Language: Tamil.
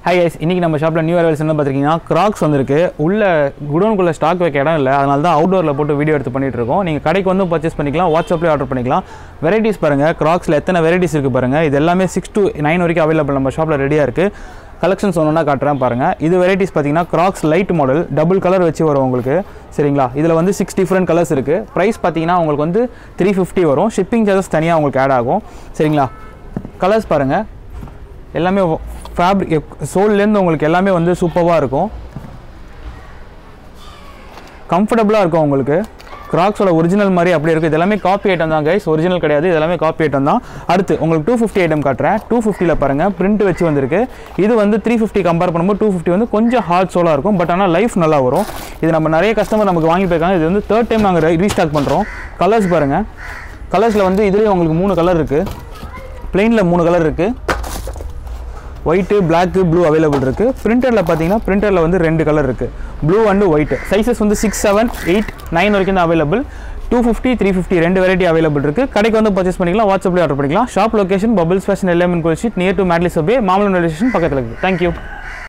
ஹை கைஸ் இன்றைக்கி நம்ம ஷாப்பில் நியூ அரைவல்ஸ் என்ன பார்த்துருக்கீங்கன்னா கிராக்ஸ் வந்திருக்கு உள்ள குடோனுக்குள்ளே ஸ்டாக் வைக்க இடம் இல்லை அதனால தான் அவுட்டோரில் போட்டு வீடியோ எடுத்து பண்ணிட்டு இருக்கோம் நீங்கள் கடைக்கு வந்து பர்ச்சேஸ் பண்ணிக்கலாம் வாட்ஸ்அப்லேயே ஆர்டர் பண்ணிக்கலாம் வெரைட்டிஸ் பாருங்கள் கிராக்ஸில் எத்தனை வெரைட்டிஸ் இருக்குது பாருங்கள் இது எல்லாமே சிக்ஸ் to நைன் வரைக்கும் அவைலபிள் நம்ம ஷாப்பில் ரெடியாக இருக்குது கலெக்ஷன்ஸ் ஒன்றா காட்டுறேன் பாருங்கள் இது வெரைட்டிஸ் பார்த்தீங்கன்னா Crocs light model double colour வச்சு வரும் உங்களுக்கு சரிங்களா இதில் வந்து சிக்ஸ் டிஃப்ரெண்ட் கலர்ஸ் இருக்குது ப்ரைஸ் பார்த்தீங்கன்னா உங்களுக்கு வந்து த்ரீ ஃபிஃப்டி வரும் ஷிப்பிங் சார்ஜஸ் தனியாக உங்களுக்கு ஆட் ஆகும் சரிங்களா கலர்ஸ் பாருங்கள் எல்லாமே ஃபேப்ரிக் சோல்லேருந்து உங்களுக்கு எல்லாமே வந்து சூப்பராக இருக்கும் கம்ஃபர்டபுளாக இருக்கும் உங்களுக்கு கிராக்ஸோட ஒரிஜினல் மாதிரி அப்படி இருக்குது இது எல்லாமே காப்பி ஐட்டம் தான் கைஸ் ஒரிஜினல் கிடையாது இது எல்லாமே காப்பி ஐட்டம் தான் அடுத்து உங்களுக்கு டூ ஃபிஃப்டி ஐட்டம் காட்டுறேன் டூ ஃபிஃப்டியில் பாருங்கள் பிரிண்ட் வச்சு வந்திருக்கு இது வந்து த்ரீ ஃபிஃப்டி கம்பேர் பண்ணும்போது டூ ஃபிஃப்டி வந்து கொஞ்சம் ஹார்ட் சோலாக இருக்கும் பட் ஆனால் லைஃப் நல்லா வரும் இது நம்ம நிறைய கஸ்டமர் நமக்கு வாங்கி போயிருக்காங்க இது வந்து தேர்ட் டைம் நாங்கள் ரீஸ்டாக் பண்ணுறோம் கலர்ஸ் பாருங்கள் கலர்ஸில் வந்து இதுலேயும் உங்களுக்கு மூணு கலர் இருக்குது பிளெயினில் மூணு கலர் இருக்குது ஒயிட்டு பிளாக்கு ப்ளூ அவைலபிள் இருக்குது பிரிண்டரில் பார்த்தீங்கன்னா பிரிண்டரில் வந்து ரெண்டு கலர் இருக்குது ப்ளூ அண்டு ஒயிட் சைஸஸ் வந்து சிக்ஸ் செவன் எயிட் நைன் வரைக்கும் தான் available two fifty three fifty ரெண்டு வெரைட்டி அவைலபிள் இருக்குது கடைக்கு வந்து பர்ச்சேஸ் பண்ணிக்கலாம் வாட்ஸ்அப்லேயே ஆர்டர் பண்ணிக்கலாம் ஷாப் லொகேஷன் பபிள்ஸ் ஃபேஷன் எல்லாமே கோல் ஷீட் near to Madley subway Mambalam railway station பக்கத்தில் இருக்குது தேங்க்யூ